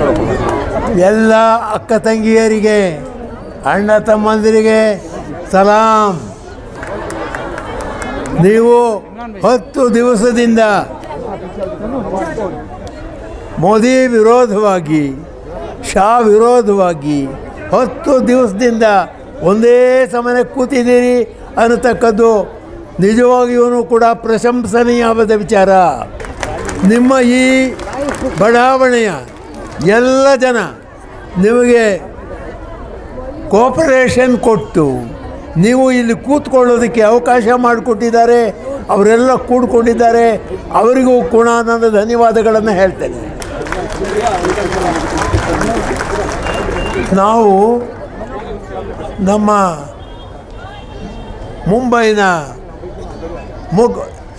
ಎಲ್ಲ ಅಕ್ಕ ತಂಗಿಯರಿಗೆ ಅಣ್ಣ ತಮ್ಮಂದಿರಿಗೆ ಸಲಾಂ ನೀವು ಹತ್ತು ದಿವಸದಿಂದ ಮೋದಿ ವಿರೋಧವಾಗಿ ಶಾ ವಿರೋಧವಾಗಿ ಹತ್ತು ದಿವಸದಿಂದ ಒಂದೇ ಸಮಯ ಕೂತಿದ್ದೀರಿ ಅನ್ನತಕ್ಕದ್ದು ನಿಜವಾಗಿಯೂ ಕೂಡ ಪ್ರಶಂಸನೀಯವಾದ ವಿಚಾರ ನಿಮ್ಮ ಈ ಬಡಾವಣೆಯ ಎಲ್ಲ ಜನ ನಿಮಗೆ ಕೋಪರೇಷನ್ ಕೊಟ್ಟು ನೀವು ಇಲ್ಲಿ ಕೂತ್ಕೊಳ್ಳೋದಕ್ಕೆ ಅವಕಾಶ ಮಾಡಿಕೊಟ್ಟಿದ್ದಾರೆ ಅವರೆಲ್ಲ ಕೂಡ್ಕೊಂಡಿದ್ದಾರೆ ಅವರಿಗೂ ಕೂಡ ನನ್ನ ಧನ್ಯವಾದಗಳನ್ನು ಹೇಳ್ತೇನೆ ನಾವು ನಮ್ಮ ಮುಂಬೈನ ಮುಗ್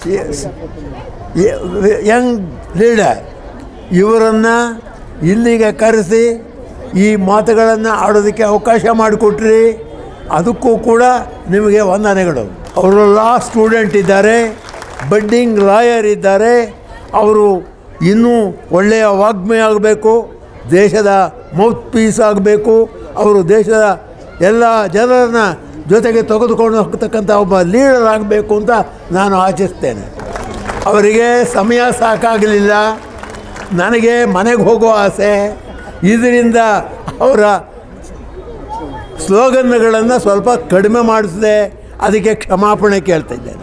ಯಂಗ್ ಲೀಡರ್ ಇವರನ್ನು ಇಲ್ಲಿಗೆ ಕರೆಸಿ ಈ ಮಾತುಗಳನ್ನು ಆಡೋದಕ್ಕೆ ಅವಕಾಶ ಮಾಡಿಕೊಟ್ರಿ ಅದಕ್ಕೂ ಕೂಡ ನಿಮಗೆ ವಂದನೆಗಳು ಅವರು ಲಾ ಸ್ಟೂಡೆಂಟ್ ಇದ್ದಾರೆ ಬಡ್ಡಿಂಗ್ ಲಾಯರ್ ಇದ್ದಾರೆ ಅವರು ಇನ್ನೂ ಒಳ್ಳೆಯ ವಾಗ್ಮಿ ಆಗಬೇಕು ದೇಶದ ಮೌತ್ ಪೀಸ್ ಆಗಬೇಕು ಅವರು ದೇಶದ ಎಲ್ಲ ಜನರನ್ನ ಜೊತೆಗೆ ತೆಗೆದುಕೊಂಡು ಹೋಗ್ತಕ್ಕಂಥ ಒಬ್ಬ ಲೀಡರ್ ಆಗಬೇಕು ಅಂತ ನಾನು ಆಶಿಸ್ತೇನೆ ಅವರಿಗೆ ಸಮಯ ಸಾಕಾಗಲಿಲ್ಲ ನನಗೆ ಮನೆಗೆ ಹೋಗೋ ಆಸೆ ಇದರಿಂದ ಅವರ ಸ್ಲೋಗನ್ಗಳನ್ನು ಸ್ವಲ್ಪ ಕಡಿಮೆ ಮಾಡಿಸಿದೆ ಅದಕ್ಕೆ ಕ್ಷಮಾಪಣೆ ಕೇಳ್ತಿದ್ದೇನೆ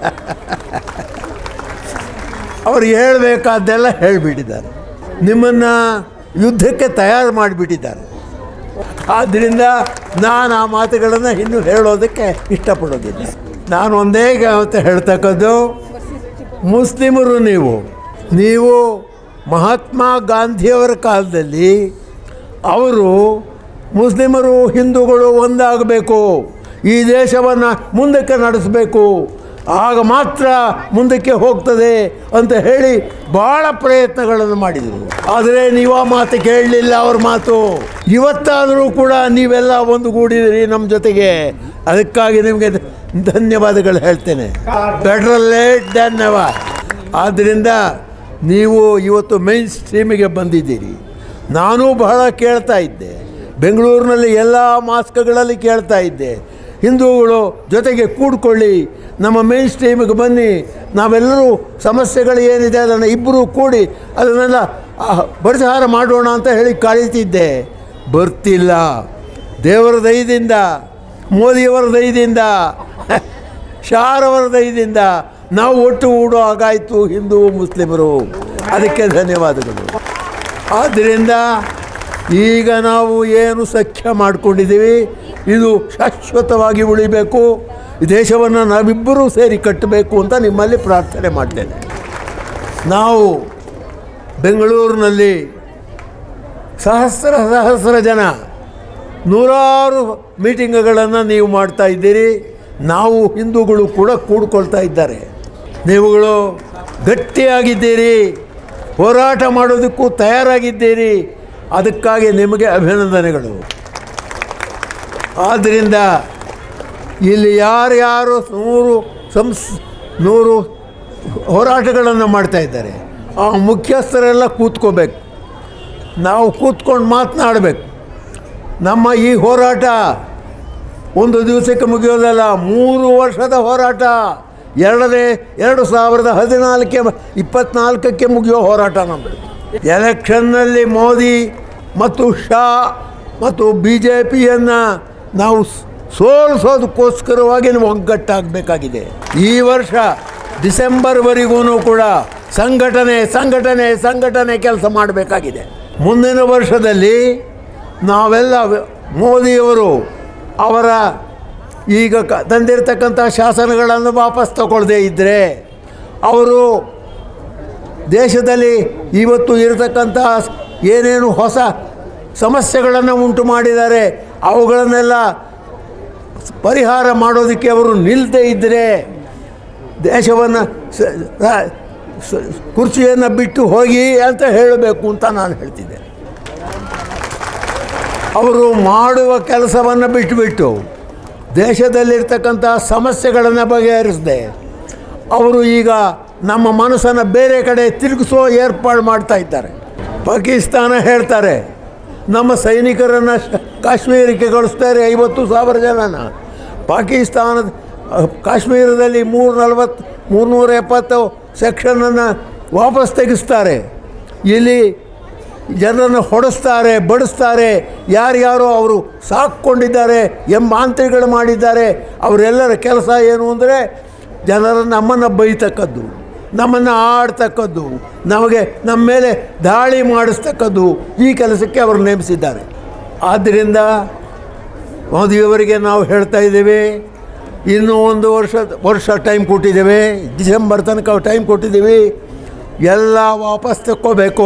ಅವರು ಹೇಳಬೇಕಾದ್ದೆಲ್ಲ ಹೇಳಿಬಿಟ್ಟಿದ್ದಾರೆ ನಿಮ್ಮನ್ನು ಯುದ್ಧಕ್ಕೆ ತಯಾರು ಮಾಡಿಬಿಟ್ಟಿದ್ದಾರೆ ಆದ್ದರಿಂದ ನಾನು ಆ ಮಾತುಗಳನ್ನು ಇನ್ನೂ ಹೇಳೋದಕ್ಕೆ ಇಷ್ಟಪಡೋದಿಲ್ಲ ನಾನು ಒಂದೇ ಅಂತ ಹೇಳ್ತಕ್ಕದ್ದು ಮುಸ್ಲಿಮರು ನೀವು ನೀವು ಮಹಾತ್ಮ ಗಾಂಧಿಯವರ ಕಾಲದಲ್ಲಿ ಅವರು ಮುಸ್ಲಿಮರು ಹಿಂದೂಗಳು ಒಂದಾಗಬೇಕು ಈ ದೇಶವನ್ನು ಮುಂದಕ್ಕೆ ನಡೆಸಬೇಕು ಆಗ ಮಾತ್ರ ಮುಂದಕ್ಕೆ ಹೋಗ್ತದೆ ಅಂತ ಹೇಳಿ ಭಾಳ ಪ್ರಯತ್ನಗಳನ್ನು ಮಾಡಿದರು ಆದರೆ ನೀವು ಆ ಮಾತು ಕೇಳಲಿಲ್ಲ ಅವ್ರ ಮಾತು ಇವತ್ತಾದರೂ ಕೂಡ ನೀವೆಲ್ಲ ಒಂದುಗೂಡಿದಿರಿ ನಮ್ಮ ಜೊತೆಗೆ ಅದಕ್ಕಾಗಿ ನಿಮಗೆ ಧನ್ಯವಾದಗಳು ಹೇಳ್ತೇನೆ ಬೆಟರ್ ಲೇಟ್ ದ್ಯಾನ್ ನೆವರ್ ಆದ್ದರಿಂದ ನೀವು ಇವತ್ತು ಮೈನ್ ಸ್ಟ್ರೀಮಿಗೆ ಬಂದಿದ್ದೀರಿ ನಾನು ಬಹಳ ಕೇಳ್ತಾ ಇದ್ದೆ ಬೆಂಗಳೂರಿನಲ್ಲಿ ಎಲ್ಲ ಮಾಸ್ಕ್ಗಳಲ್ಲಿ ಕೇಳ್ತಾ ಇದ್ದೆ ಹಿಂದೂಗಳು ಜೊತೆಗೆ ಕೂಡ್ಕೊಳ್ಳಿ ನಮ್ಮ ಮೇನ್ ಸ್ಟ್ರೀಮಿಗೆ ಬನ್ನಿ ನಾವೆಲ್ಲರೂ ಸಮಸ್ಯೆಗಳು ಏನಿದೆ ಅದನ್ನು ಇಬ್ಬರು ಕೂಡಿ ಅದನ್ನೆಲ್ಲ ಆ, ಪರಿಹಾರ ಮಾಡೋಣ ಅಂತ ಹೇಳಿ ಕರೀತಿದ್ದೆ ಬರ್ತಿಲ್ಲ ದೇವರ ದಯದಿಂದ ಮೋದಿಯವರ ದಯದಿಂದ ಶಾರವರ ದಯದಿಂದ ನಾವು ಒಟ್ಟು ಹೂಡೋ ಹಾಗಾಯಿತು ಹಿಂದೂ ಮುಸ್ಲಿಮರು ಅದಕ್ಕೆ ಧನ್ಯವಾದಗಳು ಆದ್ದರಿಂದ ಈಗ ನಾವು ಏನು ಸಖ್ಯ ಮಾಡಿಕೊಂಡಿದ್ದೀವಿ ಇದು ಶಾಶ್ವತವಾಗಿ ಉಳಿಬೇಕು ಈ ದೇಶವನ್ನು ನಾವಿಬ್ಬರೂ ಸೇರಿ ಕಟ್ಟಬೇಕು ಅಂತ ನಿಮ್ಮಲ್ಲಿ ಪ್ರಾರ್ಥನೆ ಮಾಡ್ತೇನೆ ನಾವು ಬೆಂಗಳೂರಿನಲ್ಲಿ ಸಹಸ್ರ ಸಹಸ್ರ ಜನ ನೂರಾರು ಮೀಟಿಂಗ್ಗಳನ್ನು ನೀವು ಮಾಡ್ತಾ ಇದ್ದೀರಿ ನಾವು ಹಿಂದೂಗಳು ಕೂಡ ಕೂಡ್ಕೊಳ್ತಾ ಇದ್ದಾರೆ ನೀವುಗಳು ಗಟ್ಟಿಯಾಗಿದ್ದೀರಿ ಹೋರಾಟ ಮಾಡೋದಕ್ಕೂ ತಯಾರಾಗಿದ್ದೀರಿ ಅದಕ್ಕಾಗಿ ನಿಮಗೆ ಅಭಿನಂದನೆಗಳು ಆದ್ದರಿಂದ ಇಲ್ಲಿ ಯಾರ್ಯಾರು ನೂರು ಸಂಸ್ ನೂರು ಹೋರಾಟಗಳನ್ನು ಮಾಡ್ತಾ ಇದ್ದಾರೆ ಆ ಮುಖ್ಯಸ್ಥರೆಲ್ಲ ಕೂತ್ಕೋಬೇಕು ನಾವು ಕೂತ್ಕೊಂಡು ಮಾತನಾಡಬೇಕು ನಮ್ಮ ಈ ಹೋರಾಟ ಒಂದು ದಿವಸಕ್ಕೆ ಮುಗಿಯೋದಲ್ಲ ಮೂರು ವರ್ಷದ ಹೋರಾಟ ಎರಡನೇ ಎರಡು ಸಾವಿರದ ಹದಿನಾಲ್ಕೆ ಇಪ್ಪತ್ನಾಲ್ಕಕ್ಕೆ ಮುಗಿಯೋ ಹೋರಾಟ ನಮ್ಮದು ಎಲೆಕ್ಷನ್ನಲ್ಲಿ ಮೋದಿ ಮತ್ತು ಶಾ ಮತ್ತು ಬಿ ಜೆ ಪಿಯನ್ನು ನಾವು ಸ್- ಸೋಲಿಸೋದಕ್ಕೋಸ್ಕರವಾಗಿ ನಾವು ಒಗ್ಗಟ್ಟಾಗಬೇಕಾಗಿದೆ ಈ ವರ್ಷ ಡಿಸೆಂಬರ್ವರೆಗೂ ಕೂಡ ಸಂಘಟನೆ ಸಂಘಟನೆ ಸಂಘಟನೆ ಕೆಲಸ ಮಾಡಬೇಕಾಗಿದೆ ಮುಂದಿನ ವರ್ಷದಲ್ಲಿ ನಾವೆಲ್ಲ ವ- ಮೋದಿಯವರು ಅವರ ಈಗ ಕ ತಂದಿರತಕ್ಕಂಥ ಶಾಸನಗಳನ್ನು ವಾಪಸ್ ತಗೊಳ್ಳದೇ ಇದ್ದರೆ ಅವರು ದೇಶದಲ್ಲಿ ಇವತ್ತು ಇರತಕ್ಕಂಥ ಏನೇನು ಹೊಸ ಸಮಸ್ಯೆಗಳನ್ನು ಉಂಟು ಮಾಡಿದ್ದಾರೆ ಅವುಗಳನ್ನೆಲ್ಲ ಪರಿಹಾರ ಮಾಡೋದಕ್ಕೆ ಅವರು ನಿಲ್ಲದೇ ಇದ್ದರೆ ದೇಶವನ್ನು ಸ- ರ- ಸ- ಕುರ್ಚಿಯನ್ನು ಬಿಟ್ಟು ಹೋಗಿ ಅಂತ ಹೇಳಬೇಕು ಅಂತ ನಾನು ಹೇಳ್ತಿದ್ದೆ ಅವರು ಮಾಡುವ ಕೆಲಸವನ್ನು ಬಿಟ್ಟುಬಿಟ್ಟು ದೇಶದಲ್ಲಿರ್ತಕ್ಕಂಥ ಸಮಸ್ಯೆಗಳನ್ನು ಬಗೆಹರಿಸದೆ ಅವರು ಈಗ ನಮ್ಮ ಮನಸ್ಸನ್ನು ಬೇರೆ ಕಡೆ ತಿರುಗಿಸೋ ಏರ್ಪಾಡು ಮಾಡ್ತಾ ಇದ್ದಾರೆ ಪಾಕಿಸ್ತಾನ ಹೇಳ್ತಾರೆ ನಮ್ಮ ಸೈನಿಕರನ್ನು ಶ- ಕಾಶ್ಮೀರಕ್ಕೆ ಕಳಿಸ್ತಾರೆ ಐವತ್ತು ಸಾವಿರ ಜನನ ಪಾಕಿಸ್ತಾನದ ಅಹ್, ಕಾಶ್ಮೀರದಲ್ಲಿ ಮೂರು ನಲ್ವತ್ತು ಮೂರ್ನೂರ ಎಪ್ಪತ್ತು ಸೆಕ್ಷನನ್ನು ವಾಪಸ್ ತೆಗೆಸ್ತಾರೆ ಇಲ್ಲಿ ಜನರನ್ನು ಹೊಡೆಸ್ತಾರೆ ಬಡಿಸ್ತಾರೆ ಯಾರ್ಯಾರೋ ಅವರು ಸಾಕ್ಕೊಂಡಿದ್ದಾರೆ ಎಂಬಾಂತರಿಗಳು ಮಾಡಿದ್ದಾರೆ ಅವರೆಲ್ಲರ ಕೆಲಸ ಏನು ಅಂದರೆ ಜನರನ್ನು ನಮ್ಮನ್ನು ಬೈತಕ್ಕದ್ದು ನಮ್ಮನ್ನು ಆಡ್ತಕ್ಕದ್ದು ನಮಗೆ ನಮ್ಮ ಮೇಲೆ ದಾಳಿ ಮಾಡಿಸ್ತಕ್ಕದ್ದು ಈ ಕೆಲಸಕ್ಕೆ ಅವರು ನೇಮಿಸಿದ್ದಾರೆ ಆದ್ದರಿಂದ ಮೋದಿಯವರಿಗೆ ನಾವು ಹೇಳ್ತಾ ಇದ್ದೇವೆ ಇನ್ನೂ ಒಂದು ವರ್ಷ ವರ್ಷ ಟೈಮ್ ಕೊಟ್ಟಿದ್ದೇವೆ ಡಿಸೆಂಬರ್ ತನಕ ಟೈಮ್ ಕೊಟ್ಟಿದ್ದೀವಿ ಎಲ್ಲ ವಾಪಸ್ ತಕ್ಕೋಬೇಕು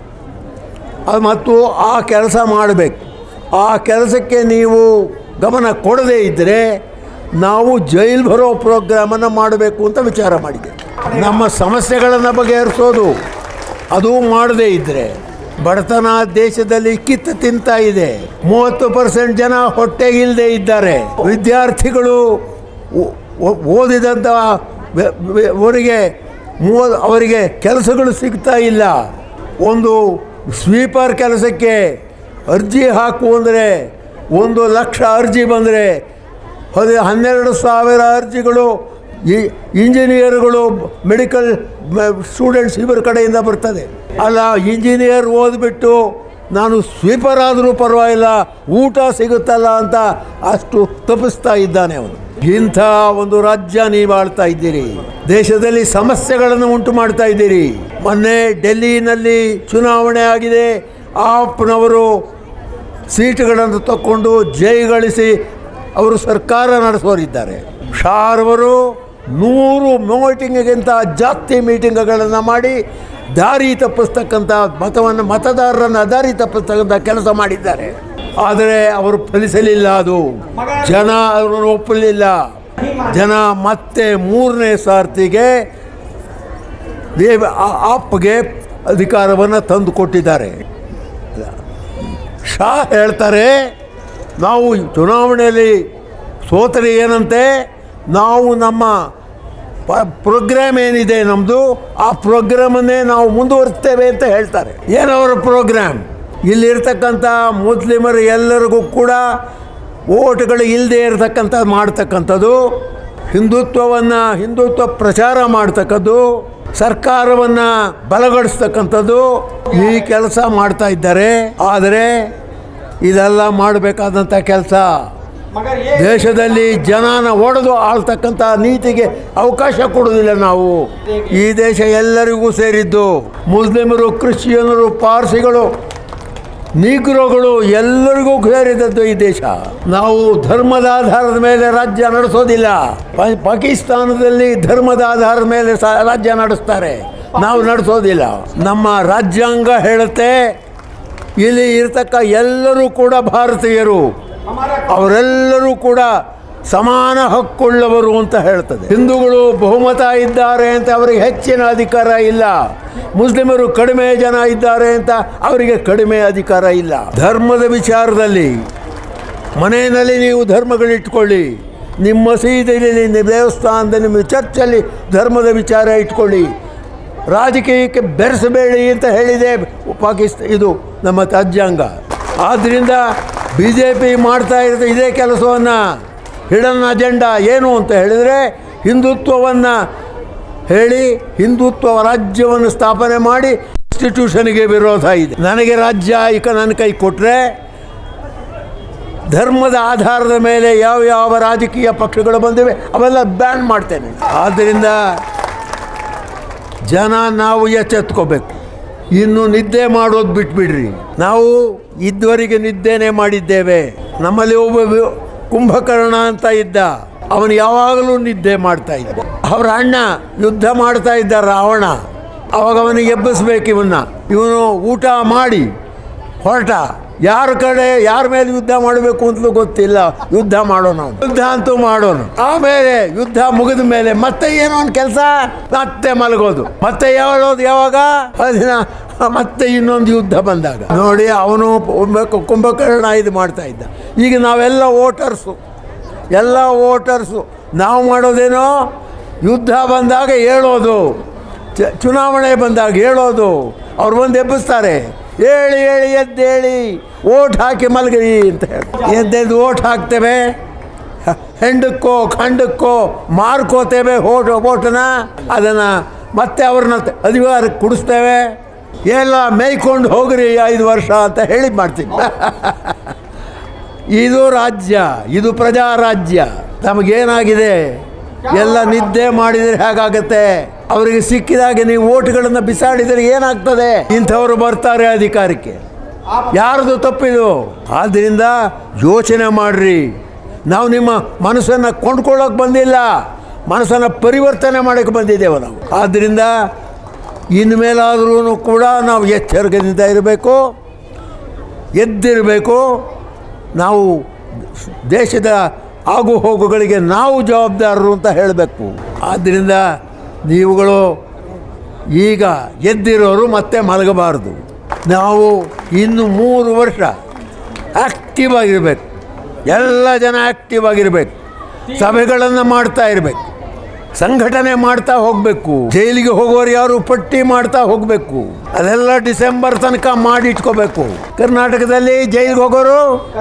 ಅದು ಮತ್ತು ಆ ಕೆಲಸ ಮಾಡಬೇಕು ಆ ಕೆಲಸಕ್ಕೆ ನೀವು ಗಮನ ಕೊಡದೇ ಇದ್ದರೆ ನಾವು ಜೈಲು ಬರೋ ಪ್ರೋಗ್ರಾಮನ್ನು ಮಾಡಬೇಕು ಅಂತ ವಿಚಾರ ಮಾಡಿದೆ ನಮ್ಮ ಸಮಸ್ಯೆಗಳನ್ನು ಬಗೆಹರಿಸೋದು ಅದು ಮಾಡದೇ ಇದ್ದರೆ ಬಡತನ ದೇಶದಲ್ಲಿ ಕಿತ್ತು ತಿಂತಾ ಇದೆ ಮೂವತ್ತು ಪರ್ಸೆಂಟ್ ಜನ ಹೊಟ್ಟೆಗಿಲ್ಲದೆ ಇದ್ದಾರೆ ವಿದ್ಯಾರ್ಥಿಗಳು ಓ- ಓ- ಓದಿದಂಥ ವೆ- ವೆ- ಅವರಿಗೆ ಮೂವ ಅವರಿಗೆ ಕೆಲಸಗಳು ಸಿಗ್ತಾ ಇಲ್ಲ ಒಂದು ಸ್ವೀಪರ್ ಕೆಲಸಕ್ಕೆ ಅರ್ಜಿ ಹಾಕು ಅಂದರೆ ಒಂದು ಲಕ್ಷ ಅರ್ಜಿ ಬಂದರೆ ಹದಿ ಹನ್ನೆರಡು ಸಾವಿರ ಅರ್ಜಿಗಳು ಈ ಇಂಜಿನಿಯರ್ಗಳು ಮೆಡಿಕಲ್ ಸ್ಟೂಡೆಂಟ್ಸ್ ಇವರ ಕಡೆಯಿಂದ ಬರ್ತದೆ ಅಲ್ಲ ಇಂಜಿನಿಯರ್ ಓದಿಬಿಟ್ಟು ನಾನು ಸ್ವೀಪರ್ ಆದರೂ ಪರವಾಗಿಲ್ಲ ಊಟ ಸಿಗುತ್ತಲ್ಲ ಅಂತ ಅಷ್ಟು ತಪ್ಪಿಸ್ತಾ ಇದ್ದಾನೆ ಅವನು ಇಂಥ ಒಂದು ರಾಜ್ಯ ನೀವು ಆಳ್ತಾ ಇದ್ದೀರಿ ದೇಶದಲ್ಲಿ ಸಮಸ್ಯೆಗಳನ್ನು ಉಂಟು ಮಾಡ್ತಾ ಇದ್ದೀರಿ ಮೊನ್ನೆ ಡೆಲ್ಲಿನಲ್ಲಿ ಚುನಾವಣೆ ಆಗಿದೆ ಆಪ್ನವರು ಸೀಟುಗಳನ್ನು ತಕ್ಕೊಂಡು ಜೈಗಳಿಸಿ ಅವರು ಸರ್ಕಾರ ನಡೆಸೋರಿದ್ದಾರೆ ಶಾರವರು ನೂರು ಮೀಟಿಂಗಿಗಿಂತ ಜಾಸ್ತಿ ಮೀಟಿಂಗ್ಗಳನ್ನು ಮಾಡಿ ದಾರಿ ತಪ್ಪಿಸ್ತಕ್ಕಂಥ ಮತವನ್ನು ಮತದಾರರನ್ನು ದಾರಿ ತಪ್ಪಿಸ್ತಕ್ಕಂಥ ಕೆಲಸ ಮಾಡಿದ್ದಾರೆ ಆದರೆ ಅವರು ಫಲಿಸಲಿಲ್ಲ ಅದು ಜನ ಅವರನ್ನು ಒಪ್ಪಲಿಲ್ಲ ಜನ ಮತ್ತೆ ಮೂರನೇ ಸಾರ್ತಿಗೆ ದೇವ ಆ- ಆಪ್ಗೆ ಅಧಿಕಾರವನ್ನು ತಂದು ಕೊಟ್ಟಿದ್ದಾರೆ ಶಾ ಹೇಳ್ತಾರೆ ನಾವು ಚುನಾವಣೆಯಲ್ಲಿ ಸೋತರೆ ಏನಂತೆ ನಾವು ನಮ್ಮ ಪ ಪ್ರೋಗ್ರಾಮ್ ಏನಿದೆ ನಮ್ಮದು ಆ ಪ್ರೋಗ್ರಾಮನ್ನೇ ನಾವು ಮುಂದುವರಿಸ್ತೇವೆ ಅಂತ ಹೇಳ್ತಾರೆ ಏನವರ ಪ್ರೋಗ್ರಾಮ್ ಇಲ್ಲಿರ್ತಕ್ಕಂಥ ಮುಸ್ಲಿಮರು ಎಲ್ಲರಿಗೂ ಕೂಡ ಓಟ್ಗಳು ಇಲ್ಲದೆ ಇರತಕ್ಕಂಥ ಮಾಡ್ತಕ್ಕಂಥದ್ದು ಹಿಂದುತ್ವವನ್ನು ಹಿಂದುತ್ವ ಪ್ರಚಾರ ಮಾಡ್ತಕ್ಕದ್ದು ಸರ್ಕಾರವನ್ನು ಬಲಗೊಳಿಸ್ತಕ್ಕಂಥದ್ದು ಈ ಕೆಲಸ ಮಾಡ್ತಾ ಇದ್ದಾರೆ ಆದರೆ ಇದೆಲ್ಲ ಮಾಡಬೇಕಾದಂಥ ಕೆಲಸ ದೇಶದಲ್ಲಿ ಜನನ ಒಡೆದು ಆಳ್ತಕ್ಕಂಥ ನೀತಿಗೆ ಅವಕಾಶ ಕೊಡೋದಿಲ್ಲ ನಾವು ಈ ದೇಶ ಎಲ್ಲರಿಗೂ ಸೇರಿದ್ದು ಮುಸ್ಲಿಮರು ಕ್ರಿಶ್ಚಿಯನರು ಪಾರ್ಸಿಗಳು ನೀಗ್ರೋಗಳು ಎಲ್ಲರಿಗೂ ಸೇರಿದದ್ದು ಈ ದೇಶ ನಾವು ಧರ್ಮದ ಆಧಾರದ ಮೇಲೆ ರಾಜ್ಯ ನಡೆಸೋದಿಲ್ಲ ಪಾ- ಪಾಕಿಸ್ತಾನದಲ್ಲಿ ಧರ್ಮದ ಆಧಾರದ ಮೇಲೆ ಸ ರಾಜ್ಯ ನಡೆಸ್ತಾರೆ ನಾವು ನಡೆಸೋದಿಲ್ಲ ನಮ್ಮ ರಾಜ್ಯಾಂಗ ಹೇಳುತ್ತೆ ಇಲ್ಲಿ ಇರ್ತಕ್ಕ ಎಲ್ಲರೂ ಕೂಡ ಭಾರತೀಯರು ಅವರೆಲ್ಲರೂ ಕೂಡ ಸಮಾನ ಹಕ್ಕುಳ್ಳವರು ಅಂತ ಹೇಳ್ತದೆ ಹಿಂದೂಗಳು ಬಹುಮತ ಇದ್ದಾರೆ ಅಂತ ಅವರಿಗೆ ಹೆಚ್ಚಿನ ಅಧಿಕಾರ ಇಲ್ಲ ಮುಸ್ಲಿಮರು ಕಡಿಮೆ ಜನ ಇದ್ದಾರೆ ಅಂತ ಅವರಿಗೆ ಕಡಿಮೆ ಅಧಿಕಾರ ಇಲ್ಲ ಧರ್ಮದ ವಿಚಾರದಲ್ಲಿ ಮನೆಯಲ್ಲಿ ನೀವು ಧರ್ಮಗಳಿಟ್ಕೊಳ್ಳಿ ನಿಮ್ಮ ಮಸೀದಿಯಲ್ಲಿ ನಿಮ್ಮ ದೇವಸ್ಥಾನದಲ್ಲಿ ನಿಮ್ಮ ಚರ್ಚಲ್ಲಿ ಧರ್ಮದ ವಿಚಾರ ಇಟ್ಕೊಳ್ಳಿ ರಾಜಕೀಯಕ್ಕೆ ಬೆರೆಸಬೇಡಿ ಅಂತ ಹೇಳಿದೆ ಪಾಕಿಸ್ತಾನ ಇದು ನಮ್ಮ ರಾಜ್ಯಾಂಗ ಆದ್ದರಿಂದ ಬಿ ಜೆ ಪಿ ಮಾಡ್ತಾ ಇರೋದು ಇದೇ ಕೆಲಸವನ್ನು ಹಿಡನ್ ಅಜೆಂಡಾ ಏನು ಅಂತ ಹೇಳಿದರೆ ಹಿಂದುತ್ವವನ್ನು ಹೇಳಿ ಹಿಂದುತ್ವ ರಾಜ್ಯವನ್ನು ಸ್ಥಾಪನೆ ಮಾಡಿ ಕಾನ್ಸ್ಟಿಟ್ಯೂಷನ್ಗೆ ವಿರೋಧ ಇದೆ ನನಗೆ ರಾಜ್ಯ ಈಗ ನನ್ನ ಕೈ ಕೊಟ್ಟರೆ ಧರ್ಮದ ಆಧಾರದ ಮೇಲೆ ಯಾವ ಯಾವ ರಾಜಕೀಯ ಪಕ್ಷಗಳು ಬಂದಿವೆ ಅವೆಲ್ಲ ಬ್ಯಾನ್ ಮಾಡ್ತೇನೆ ಆದ್ದರಿಂದ ಜನ ನಾವು ಎಚ್ಚೆತ್ಕೋಬೇಕು ಇನ್ನು ನಿದ್ದೆ ಮಾಡೋದು ಬಿಟ್ಬಿಡ್ರಿ ನಾವು ಇದುವರೆಗೆ ನಿದ್ದೆನೇ ಮಾಡಿದ್ದೇವೆ ನಮ್ಮಲ್ಲಿ ಒಬ್ಬ ವಿ- ಕುಂಭಕರ್ಣ ಅಂತ ಇದ್ದ ಅವನು ಯಾವಾಗಲೂ ನಿದ್ದೆ ಮಾಡ್ತಾ ಇದ್ದ ಅವರ ಅಣ್ಣ ಯುದ್ಧ ಮಾಡ್ತಾ ಇದ್ದ ರಾವಣ ಅವಾಗ ಅವನಿಗೆ ಎಬ್ಬಿಸ್ಬೇಕು ಇವನ್ನ ಇವನು ಊಟ ಮಾಡಿ ಹೊರಟ ಯಾರ ಕಡೆ ಯಾರ ಮೇಲೆ ಯುದ್ಧ ಮಾಡಬೇಕು ಅಂತಲೂ ಗೊತ್ತಿಲ್ಲ ಯುದ್ಧ ಮಾಡೋಣ ಅವ್ನು. ಯುದ್ಧ ಅಂತೂ ಮಾಡೋನು ಆಮೇಲೆ ಯುದ್ಧ ಮುಗಿದ ಮೇಲೆ ಮತ್ತೆ ಏನೋ ಒಂದು ಕೆಲಸ ಮತ್ತೆ ಮಲಗೋದು ಮತ್ತೆ ಯಾವಳೋದು ಯಾವಾಗ ಅದಿನ ಮತ್ತೆ ಇನ್ನೊಂದು ಯುದ್ಧ ಬಂದಾಗ ನೋಡಿ ಅವನು ಕುಂಭ- ಕುಂಭಕರ್ಣ ಇದು ಮಾಡ್ತಾ ಇದ್ದ ಈಗ ನಾವೆಲ್ಲ ವೋಟರ್ಸು ಎಲ್ಲ ವೋಟರ್ಸು ನಾವು ಮಾಡೋದೇನೋ ಯುದ್ಧ ಬಂದಾಗ ಹೇಳೋದು ಚ- ಚುನಾವಣೆ ಬಂದಾಗ ಹೇಳೋದು ಅವ್ರು ಬಂದು ಎಬ್ಬಿಸ್ತಾರೆ ಹೇಳಿ ಹೇಳಿ ಎದ್ದೇಳಿ ಓಟ್ ಹಾಕಿ ಮಲಗಿರಿ ಅಂತ ಹೇಳಿ ಎದ್ದೆದ್ದು ಓಟ್ ಹಾಕ್ತೇವೆ ಹೆಂಡಕ್ಕೋ ಖಂಡಕ್ಕೋ ಮಾರ್ಕೋತೇವೆ ಓಟ್ ಓಟನ್ನ ಅದನ್ನು ಮತ್ತೆ ಅವ್ರನ್ನ ಅಧಿಕಾರಕ್ಕೆ ಕುಡಿಸ್ತೇವೆ ಎಲ್ಲ ಮೇಯ್ಕೊಂಡು ಹೋಗ್ರಿ ಐದು ವರ್ಷ ಅಂತ ಹೇಳಿ ಮಾಡ್ತೀವಿ ಇದು ರಾಜ್ಯ ಇದು ಪ್ರಜಾ ರಾಜ್ಯ ನಮಗೇನಾಗಿದೆ ಎಲ್ಲ ನಿದ್ದೆ ಮಾಡಿದರೆ ಹೇಗಾಗತ್ತೆ ಅವರಿಗೆ ಸಿಕ್ಕಿದಾಗೆ ನೀವು ಓಟ್ಗಳನ್ನು ಬಿಸಾಡಿದರೆ ಏನಾಗ್ತದೆ ಇಂಥವರು ಬರ್ತಾರೆ ಅಧಿಕಾರಕ್ಕೆ ಯಾರ್ದು ತಪ್ಪಿದು ಆದ್ದರಿಂದ ಯೋಚನೆ ಮಾಡ್ರಿ ನಾವು ನಿಮ್ಮ ಮನಸ್ಸನ್ನು ಕೊಂಡ್ಕೊಳ್ಳೋಕೆ ಬಂದಿಲ್ಲ ಮನಸ್ಸನ್ನು ಪರಿವರ್ತನೆ ಮಾಡೋಕ್ಕೆ ಬಂದಿದ್ದೇವೆ ನಾವು ಆದ್ದರಿಂದ ಇನ್ಮೇಲಾದ್ರೂ ಕೂಡ ನಾವು ಎಚ್ಚರಿಕೆಯಿಂದ ಇರಬೇಕು ಎದ್ದಿರಬೇಕು ನಾವು ದೇಶದ ಆಗು ಹೋಗುಗಳಿಗೆ ನಾವು ಜವಾಬ್ದಾರರು ಅಂತ ಹೇಳಬೇಕು ಆದ್ದರಿಂದ ನೀವುಗಳು ಈಗ ಎದ್ದಿರೋರು ಮತ್ತೆ ಮಲಗಬಾರ್ದು ನಾವು ಇನ್ನು ಮೂರು ವರ್ಷ ಆ್ಯಕ್ಟಿವ್ ಆಗಿರಬೇಕು ಎಲ್ಲ ಜನ ಆ್ಯಕ್ಟಿವ್ ಆಗಿರಬೇಕು ಸಭೆಗಳನ್ನು ಮಾಡ್ತಾ ಇರಬೇಕು ಸಂಘಟನೆ ಮಾಡ್ತಾ ಹೋಗಬೇಕು ಜೈಲಿಗೆ ಹೋಗೋರು ಯಾರು ಪಟ್ಟಿ ಮಾಡ್ತಾ ಹೋಗಬೇಕು ಅದೆಲ್ಲ ಡಿಸೆಂಬರ್ ತನಕ ಮಾಡಿಟ್ಕೋಬೇಕು ಕರ್ನಾಟಕದಲ್ಲಿ ಜೈಲಿಗೆ ಹೋಗೋರು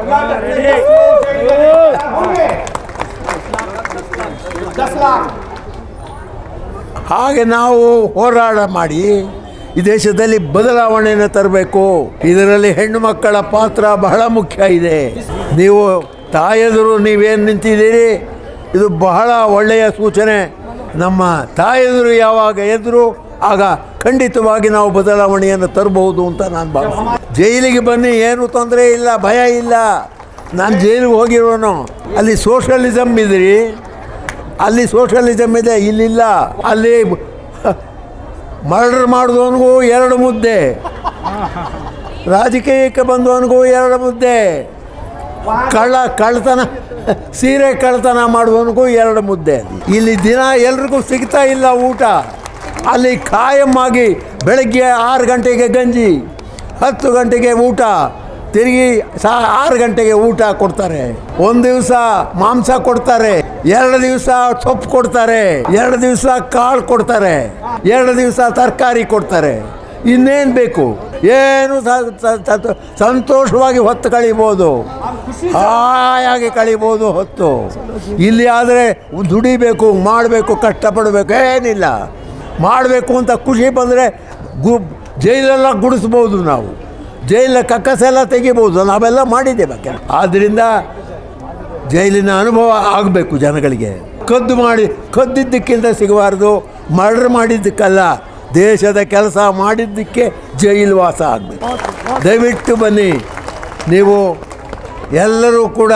ಹಾಗೆ ನಾವು ಹೋರಾಟ ಮಾಡಿ ಈ ದೇಶದಲ್ಲಿ ಬದಲಾವಣೆಯನ್ನು ತರಬೇಕು ಇದರಲ್ಲಿ ಹೆಣ್ಣು ಮಕ್ಕಳ ಪಾತ್ರ ಬಹಳ ಮುಖ್ಯ ಇದೆ ನೀವು ತಾಯಂದಿರು ನೀವೇನು ನಿಂತಿದ್ದೀರಿ ಇದು ಬಹಳ ಒಳ್ಳೆಯ ಸೂಚನೆ ನಮ್ಮ ತಾಯಂದಿರು ಯಾವಾಗ ಎದುರು ಆಗ ಖಂಡಿತವಾಗಿ ನಾವು ಬದಲಾವಣೆಯನ್ನು ತರಬಹುದು ಅಂತ ನಾನು ಭಾವಿಸ್ತೀನಿ ಜೈಲಿಗೆ ಬನ್ನಿ ಏನು ತೊಂದರೆ ಇಲ್ಲ ಭಯ ಇಲ್ಲ ನಾನು ಜೈಲಿಗೆ ಹೋಗಿರೋನು ಅಲ್ಲಿ ಸೋಷಲಿಸಮ್ ಇದ್ರಿ ಅಲ್ಲಿ ಸೋಷಲಿಸಮ್ ಇದೆ ಇಲ್ಲಿಲ್ಲ ಅಲ್ಲಿ ಮರ್ಡರ್ ಮಾಡಿದವನಿಗೂ ಎರಡು ಮುದ್ದೆ ರಾಜಕೀಯಕ್ಕೆ ಬಂದವನಿಗೂ ಎರಡು ಮುದ್ದೆ ಕಳ್ಳ ಕಳ್ತನ ಸೀರೆ ಕಳ್ತನ ಮಾಡುವವನಿಗೂ ಎರಡು ಮುದ್ದೆ ಇಲ್ಲಿ ದಿನ ಎಲ್ರಿಗೂ ಸಿಗ್ತಾ ಇಲ್ಲ ಊಟ ಅಲ್ಲಿ ಕಾಯಂ ಆಗಿ ಬೆಳಗ್ಗೆ ಆರು ಗಂಟೆಗೆ ಗಂಜಿ ಹತ್ತು ಗಂಟೆಗೆ ಊಟ ತಿರುಗಿ ಸಾ ಆರು ಗಂಟೆಗೆ ಊಟ ಕೊಡ್ತಾರೆ ಒಂದು ದಿವಸ ಮಾಂಸ ಕೊಡ್ತಾರೆ ಎರಡು ದಿವಸ ಸೊಪ್ಪು ಕೊಡ್ತಾರೆ ಎರಡು ದಿವಸ ಕಾಳು ಕೊಡ್ತಾರೆ ಎರಡು ದಿವಸ ತರಕಾರಿ ಕೊಡ್ತಾರೆ ಇನ್ನೇನು ಬೇಕು ಏನು ಸ- ಸ- ಸ- ಸಂತೋಷವಾಗಿ ಹೊತ್ತು ಕಳಿಬೋದು ಹಾಯಾಗಿ ಕಳಿಬೋದು ಹೊತ್ತು ಇಲ್ಲಿ ಆದರೆ ದುಡಿಬೇಕು ಮಾಡಬೇಕು ಕಷ್ಟಪಡಬೇಕು ಏನಿಲ್ಲ ಮಾಡಬೇಕು ಅಂತ ಖುಷಿ ಬಂದರೆ ಗು ಜೈಲೆಲ್ಲ ಗುಡಿಸ್ಬೋದು ನಾವು ಜೈಲ ಕಕ್ಕಸೆಲ್ಲ ತೆಗಿಬೋದು ನಾವೆಲ್ಲ ಮಾಡಿದ್ದೇವೆ ಕೆಲ ಆದ್ದರಿಂದ ಜೈಲಿನ ಅನುಭವ ಆಗಬೇಕು ಜನಗಳಿಗೆ ಕದ್ದು ಮಾಡಿ ಕದ್ದಿದ್ದಕ್ಕಿಂತ ಸಿಗಬಾರ್ದು ಮರ್ಡರ್ ಮಾಡಿದ್ದಕ್ಕಲ್ಲ ದೇಶದ ಕೆಲಸ ಮಾಡಿದ್ದಕ್ಕೆ ಜೈಲು ವಾಸ ಆಗಬೇಕು ದಯವಿಟ್ಟು ಬನ್ನಿ ನೀವು ಎಲ್ಲರೂ ಕೂಡ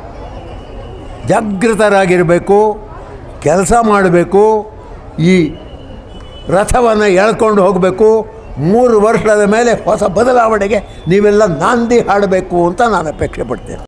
ಜಾಗೃತರಾಗಿರಬೇಕು ಕೆಲಸ ಮಾಡಬೇಕು ಈ ರಥವನ್ನು ಎಳ್ಕೊಂಡು ಹೋಗಬೇಕು ಮೂರು ವರ್ಷದ ಮೇಲೆ ಹೊಸ ಬದಲಾವಣೆಗೆ ನೀವೆಲ್ಲ ನಾಂದಿ ಹಾಡಬೇಕು ಅಂತ ನಾನು ಅಪೇಕ್ಷೆ ಪಡ್ತೇನೆ